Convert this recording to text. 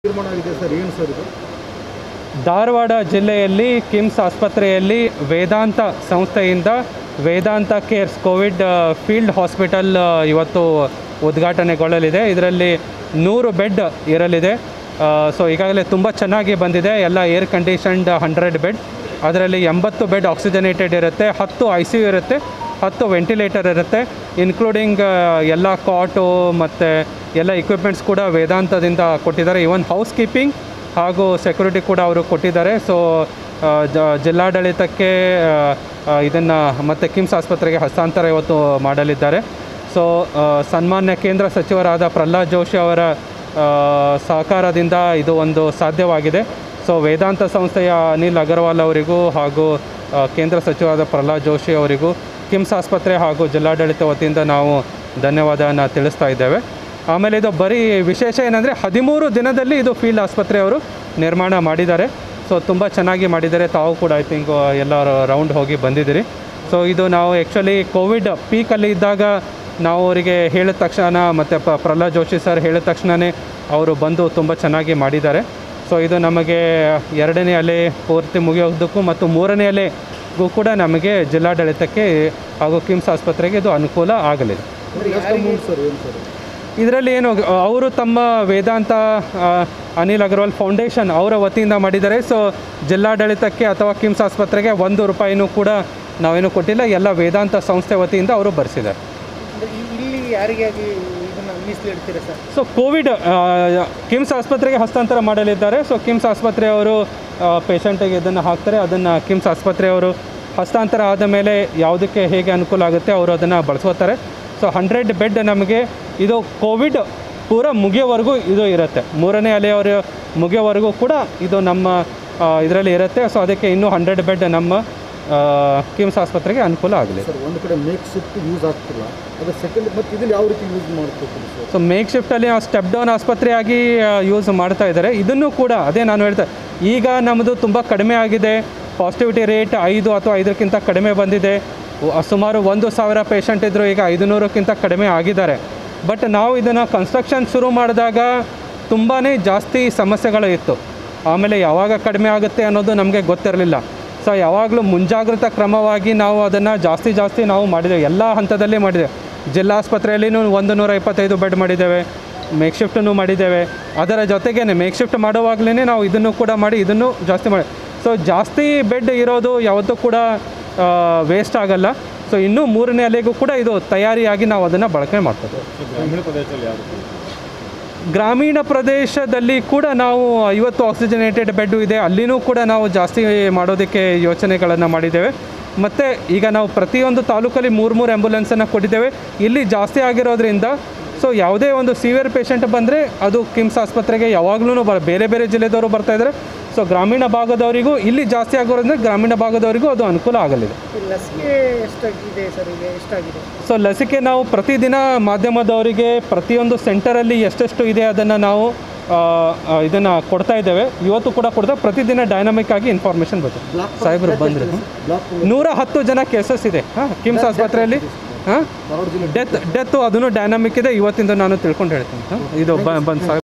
ತೀರ್ಮಾನ ಆಗಿದೆ ಸರ್ ಏನು ಸರ್ ಇದು ಧಾರವಾಡ ಜಿಲ್ಲೆಯಲ್ಲಿ ಕಿಮ್ಸ್ ಆಸ್ಪತ್ರೆಯಲ್ಲಿ ವೇದಾಂತ ಸಂಸ್ಥೆಯಿಂದ Vedanta cares Covid field hospital ಇವತ್ತು ಉದ್ಘಾಟನೆಗೊಳ್ಳಲಿದೆ ಇದರಲ್ಲಿ ನೂರು ಬೆಡ್ ಇರಲಿದೆ ಸೊ ಈಗಾಗಲೇ ತುಂಬ ಚೆನ್ನಾಗಿ ಬಂದಿದೆ ಎಲ್ಲ ಏರ್ ಕಂಡೀಷನ್ಡ್ ಹಂಡ್ರೆಡ್ ಬೆಡ್ ಅದರಲ್ಲಿ ಎಂಬತ್ತು ಬೆಡ್ ಆಕ್ಸಿಜನೇಟೆಡ್ ಇರುತ್ತೆ ಹತ್ತು ಐ ಸಿ ಯು ಇರುತ್ತೆ ಹತ್ತು ವೆಂಟಿಲೇಟರ್ ಇರುತ್ತೆ ಇನ್ಕ್ಲೂಡಿಂಗ್ ಎಲ್ಲ ಕಾಟು ಮತ್ತು ಎಲ್ಲ ಇಕ್ವಿಪ್ಮೆಂಟ್ಸ್ ಕೂಡ ವೇದಾಂತದಿಂದ ಕೊಟ್ಟಿದ್ದಾರೆ ಇವನ್ ಹೌಸ್ ಕೀಪಿಂಗ್ ಹಾಗೂ ಸೆಕ್ಯೂರಿಟಿ ಕೂಡ ಅವರು ಕೊಟ್ಟಿದ್ದಾರೆ ಸೊ ಜಿಲ್ಲಾಡಳಿತಕ್ಕೆ ಇದನ್ನು ಮತ್ತು ಕಿಮ್ಸ್ ಆಸ್ಪತ್ರೆಗೆ ಹಸ್ತಾಂತರ ಇವತ್ತು ಮಾಡಲಿದ್ದಾರೆ ಸೊ ಆ, ಸನ್ಮಾನ್ಯ ಕೇಂದ್ರ ಸಚಿವರಾದ ಪ್ರಹ್ಲಾದ್ ಜೋಶಿ ಅವರ ಆ, ಸಹಕಾರದಿಂದ ಇದು ಒಂದು ಸಾಧ್ಯವಾಗಿದೆ ಸೊ ವೇದಾಂತ ಸಂಸ್ಥೆಯ ಅನಿಲ್ ಅಗರ್ವಾಲ್ ಅವರಿಗೂ ಹಾಗೂ ಆ, ಕೇಂದ್ರ ಸಚಿವರಾದ ಪ್ರಹ್ಲಾದ್ ಜೋಶಿ ಅವರಿಗೂ ಕಿಮ್ಸ್ ಆಸ್ಪತ್ರೆ ಹಾಗೂ ಜಿಲ್ಲಾಡಳಿತ ವತಿಯಿಂದ ನಾವು ಧನ್ಯವಾದನ ತಿಳಿಸ್ತಾ ಇದ್ದೇವೆ ಆಮೇಲೆ ಇದು ಬರೀ ವಿಶೇಷ ಏನಂದರೆ ಹದಿಮೂರು ದಿನದಲ್ಲಿ ಇದು ಫೀಲ್ಡ್ ಆಸ್ಪತ್ರೆಯವರು ನಿರ್ಮಾಣ ಮಾಡಿದ್ದಾರೆ ಸೊ ತುಂಬ ಚೆನ್ನಾಗಿ ಮಾಡಿದ್ದಾರೆ ತಾವು ಕೂಡ ಐ ಥಿಂಕ್ ಎಲ್ಲ ರೌಂಡ್ ಹೋಗಿ ಬಂದಿದ್ದೀರಿ ಸೊ ಇದು ನಾವು ಆ್ಯಕ್ಚುಲಿ ಕೋವಿಡ್ ಪೀಕಲ್ಲಿ ಇದ್ದಾಗ ನಾವು ಅವರಿಗೆ ಹೇಳಿದ ತಕ್ಷಣ ಮತ್ತು ಪ ಪ್ರಹ್ಲಾದ್ ಜೋಶಿ ಸರ್ ಹೇಳಿದ ತಕ್ಷಣವೇ ಅವರು ಬಂದು ತುಂಬ ಚೆನ್ನಾಗಿ ಮಾಡಿದ್ದಾರೆ ಸೊ ಇದು ನಮಗೆ ಎರಡನೇ ಅಲೆ ಪೂರ್ತಿ ಮುಗಿಯೋದಕ್ಕೂ ಮತ್ತು ಮೂರನೇ ಅಲೆಗೂ ಕೂಡ ನಮಗೆ ಜಿಲ್ಲಾಡಳಿತಕ್ಕೆ ಹಾಗೂ ಕಿಮ್ಸ್ ಆಸ್ಪತ್ರೆಗೆ ಇದು ಅನುಕೂಲ ಆಗಲಿದೆ ಅಂದ್ರೆ ಎಷ್ಟು ಅಮೌಂಟ್ ಸರ್ ಏನು ಸರ್ ಇದರಲ್ಲಿ ಏನು ಅವರು ತಮ್ಮ ವೇದಾಂತ ಆ, ಅನಿಲ್ ಅಗರ್ವಾಲ್ ಫೌಂಡೇಶನ್ ಅವರ ವತಿಯಿಂದ ಮಾಡಿದ್ದಾರೆ ಸೊ ಜಿಲ್ಲಾಡಳಿತಕ್ಕೆ ಅಥವಾ ಕಿಮ್ಸ್ ಆಸ್ಪತ್ರೆಗೆ ಒಂದು ರೂಪಾಯಿನೂ ಕೂಡ ನಾವೇನು ಕೊಟ್ಟಿಲ್ಲ ಎಲ್ಲ ವೇದಾಂತ ಸಂಸ್ಥೆ ವತಿಯಿಂದ ಅವರು ಭರಿಸಿದ್ದಾರೆ ಅಂದ್ರೆ ಇ- ಇಲ್ಲಿ ಯಾರಿಗಾಗಿ ಇದನ್ನ ಮೀಸಲಿಡ್ತೀರಾ ಸರ್ ಸೊ ಕೋವಿಡ್ ಆ, ಕಿಮ್ಸ್ ಆಸ್ಪತ್ರೆಗೆ ಹಸ್ತಾಂತರ ಮಾಡಲಿದ್ದಾರೆ ಸೊ ಕಿಮ್ಸ್ ಆಸ್ಪತ್ರೆಯವರು ಪೇಷಂಟಿಗೆ ಇದನ್ನು ಹಾಕ್ತಾರೆ ಅದನ್ನು ಕಿಮ್ಸ್ ಆಸ್ಪತ್ರೆಯವರು ಹಸ್ತಾಂತರ ಆದ ಮೇಲೆ ಯಾವುದಕ್ಕೆ ಹೇಗೆ ಅನುಕೂಲ ಆಗುತ್ತೆ ಅವರು ಅದನ್ನು ಬಳಸ್ಕೋತಾರೆ ಸೊ ಹಂಡ್ರೆಡ್ ಬೆಡ್ ನಮಗೆ ಇದು ಕೋವಿಡ್ ಪೂರ ಮುಗಿಯೋವರೆಗೂ ಇದು ಇರುತ್ತೆ ಮೂರನೇ ಅಲೆಯವರು ಮುಗಿಯೋವರೆಗೂ ಕೂಡ ಇದು ನಮ್ಮ ಇದರಲ್ಲಿ ಇರುತ್ತೆ ಸೊ ಅದಕ್ಕೆ ಇನ್ನೂ ಹಂಡ್ರೆಡ್ ಬೆಡ್ ನಮ್ಮ ಆ, ಕಿಮ್ಸ್ ಆಸ್ಪತ್ರೆಗೆ ಅನುಕೂಲ ಆಗಲಿ ಸರ್ ಒಂದು ಕಡೆ ಮೇಕ್ ಶಿಫ್ಟ್ ಯೂಸ್ ಆಗ್ತಿಲ್ಲ ಅದ್ರ ಸೆಕೆಂಡ್ ಮತ್ತು ಇದನ್ನು ಯಾವ ರೀತಿ ಯೂಸ್ ಮಾಡ್ಕೋತೀರಿ ಸರ್ ಸೊ ಮೇಕ್ ಶಿಫ್ಟಲ್ಲಿ ನಾವು ಸ್ಟೆಪ್ ಡೌನ್ ಆಸ್ಪತ್ರೆಯಾಗಿ ಯೂಸ್ ಮಾಡ್ತಾ ಇದ್ದಾರೆ ಇದನ್ನು ಕೂಡ ಅದೇ ನಾನು ಹೇಳ್ತೆ ಈಗ ನಮ್ಮದು ತುಂಬ ಕಡಿಮೆ ಆಗಿದೆ ಪಾಸಿಟಿವಿಟಿ ರೇಟ್ ಐದು ಅಥವಾ ಐದಕ್ಕಿಂತ ಕಡಿಮೆ ಬಂದಿದೆ ವ- ಸುಮಾರು ಒಂದು ಸಾವಿರ ಪೇಷಂಟ್ ಇದ್ದರು ಈಗ ಐದುನೂರಕ್ಕಿಂತ ಕಡಿಮೆ ಆಗಿದ್ದಾರೆ ಬಟ್ ನಾವು ಇದನ್ನು ಕನ್ಸ್ಟ್ರಕ್ಷನ್ ಶುರು ಮಾಡಿದಾಗ ತುಂಬಾ ಜಾಸ್ತಿ ಸಮಸ್ಯೆಗಳು ಇತ್ತು ಆಮೇಲೆ ಯಾವಾಗ ಕಡಿಮೆ ಆಗುತ್ತೆ ಅನ್ನೋದು ನಮಗೆ ಗೊತ್ತಿರಲಿಲ್ಲ ಸೊ ಯಾವಾಗಲೂ ಮುಂಜಾಗ್ರತಾ ಕ್ರಮವಾಗಿ ನಾವು ಅದನ್ನು ಜಾಸ್ತಿ ಜಾಸ್ತಿ ನಾವು ಮಾಡಿದ್ದೇವೆ ಎಲ್ಲ ಹಂತದಲ್ಲಿ ಮಾಡಿದ್ದೇವೆ ಜಿಲ್ಲಾಸ್ಪತ್ರೆಯಲ್ಲಿನೂ ಒಂದು ನೂರ ಇಪ್ಪತ್ತೈದು ಬೆಡ್ ಮಾಡಿದ್ದೇವೆ ಮೇಕ್ ಶಿಫ್ಟನ್ನು ಮಾಡಿದ್ದೇವೆ ಅದರ ಜೊತೆಗೇ ಮೇಕ್ ಶಿಫ್ಟ್ ಮಾಡುವಾಗಲೇ ನಾವು ಇದನ್ನು ಕೂಡ ಮಾಡಿ ಇದನ್ನು ಜಾಸ್ತಿ ಮಾಡಿ ಸೊ ಜಾಸ್ತಿ ಬೆಡ್ ಇರೋದು ಯಾವತ್ತೂ ಕೂಡ ವೇಸ್ಟ್ ಆಗಲ್ಲ ಸೊ ಇನ್ನೂ ಮೂರನೇ ಅಲೆಗೂ ಕೂಡ ಇದು ತಯಾರಿಯಾಗಿ ನಾವು ಅದನ್ನು ಬಳಕೆ ಮಾಡ್ತೇವೆ ಗ್ರಾಮೀಣ ಪ್ರದೇಶದಲ್ಲಿ ಕೂಡ ನಾವು ಐವತ್ತು ಆಕ್ಸಿಜನೇಟೆಡ್ ಬೆಡ್ಡು ಇದೆ ಅಲ್ಲಿನೂ ಕೂಡ ನಾವು ಜಾಸ್ತಿ ಮಾಡೋದಕ್ಕೆ ಯೋಚನೆಗಳನ್ನು ಮಾಡಿದ್ದೇವೆ ಮತ್ತು ಈಗ ನಾವು ಪ್ರತಿಯೊಂದು ತಾಲೂಕಲ್ಲಿ ಮೂರು ಮೂರು ಆ್ಯಂಬುಲೆನ್ಸನ್ನು ಕೊಟ್ಟಿದ್ದೇವೆ ಇಲ್ಲಿ ಜಾಸ್ತಿ ಆಗಿರೋದ್ರಿಂದ ಸೊ ಯಾವುದೇ ಒಂದು ಸಿವಿಯರ್ ಪೇಷಂಟ್ ಬಂದರೆ ಅದು ಕಿಮ್ಸ್ ಆಸ್ಪತ್ರೆಗೆ ಯಾವಾಗಲೂ ಬರ ಬೇರೆ ಬೇರೆ ಜಿಲ್ಲೆದವರು ಬರ್ತಾ ಇದ್ದಾರೆ ಸೊ ಗ್ರಾಮೀಣ ಭಾಗದವರಿಗೂ ಇಲ್ಲಿ ಜಾಸ್ತಿ ಆಗೋದ್ರಿಂದ ಗ್ರಾಮೀಣ ಭಾಗದವರಿಗೂ ಅದು ಅನುಕೂಲ ಆಗಲಿದೆ ಈ ಲಸಿಕೆ ಎಷ್ಟಾಗಿದೆ ಸರ್ ಈಗ ಎಷ್ಟಾಗಿದೆ ಸೊ ಲಸಿಕೆ ನಾವು ಪ್ರತಿದಿನ ಮಾಧ್ಯಮದವರಿಗೆ ಪ್ರತಿಯೊಂದು ಸೆಂಟರಲ್ಲಿ ಎಷ್ಟೆಷ್ಟು ಇದೆ ಅದನ್ನು ನಾವು ಇದನ್ನು ಕೊಡ್ತಾ ಇದ್ದೇವೆ ಇವತ್ತು ಕೂಡ ಕೊಡ್ತಾ ಪ್ರತಿದಿನ ಡೈನಾಮಿಕ್ ಆಗಿ ಇನ್ಫಾರ್ಮೇಷನ್ ಬರುತ್ತೆ ಸಾಹೇಬರು ಬಂದರು ಬ್ಲಾಕ್ ನೂರ ಹತ್ತು ಜನ ಕೇಸಸ್ ಇದೆ ಹಾಂ ಕಿಮ್ಸ್ ಆಸ್ಪತ್ರೆಯಲ್ಲಿ ಹಾಂ ಧಾರವಾಡ ಜಿಲ್ಲೆ ಡೆತ್ ಡೆತ್ತು ಅದನ್ನು ಡೈನಾಮಿಕ್ ಇದೆ ಇವತ್ತಿಂದ ನಾನು ತಿಳ್ಕೊಂಡು ಹೇಳ್ತೀನಿ ಹಾಂ ಇದು ಬಂದು